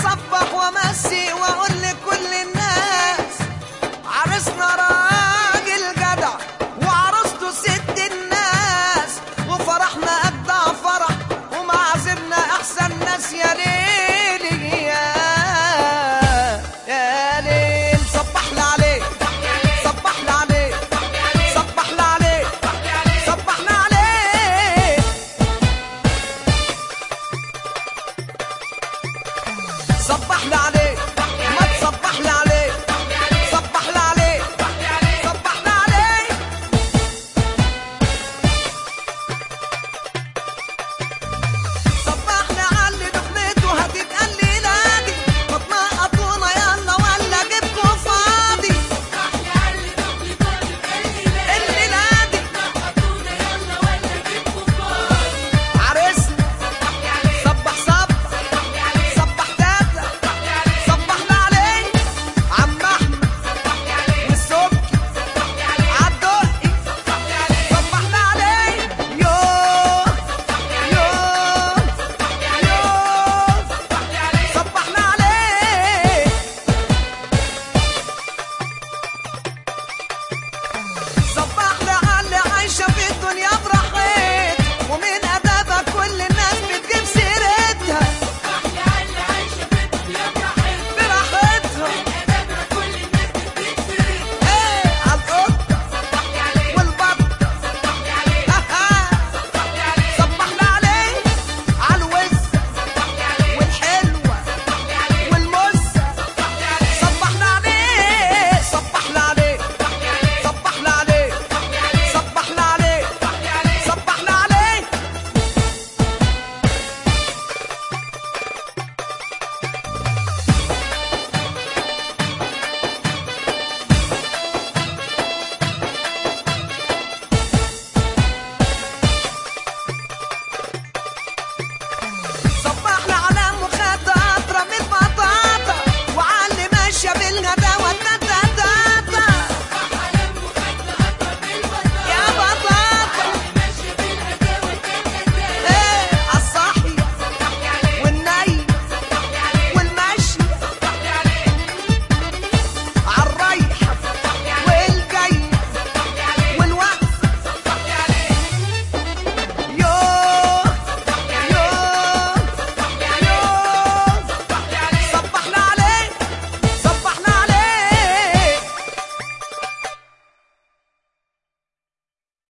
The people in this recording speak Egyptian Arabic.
اصبح وامسي واقول لكل الناس عرسنا راجل جدع وعروسته ست الناس وفرحنا اجدع فرح ومعازمنا احسن ناس يا ليل يا يا ليل صبحنا عليك صبحنا عليك صبحنا عليك صبحنا عليك صبحنا عليك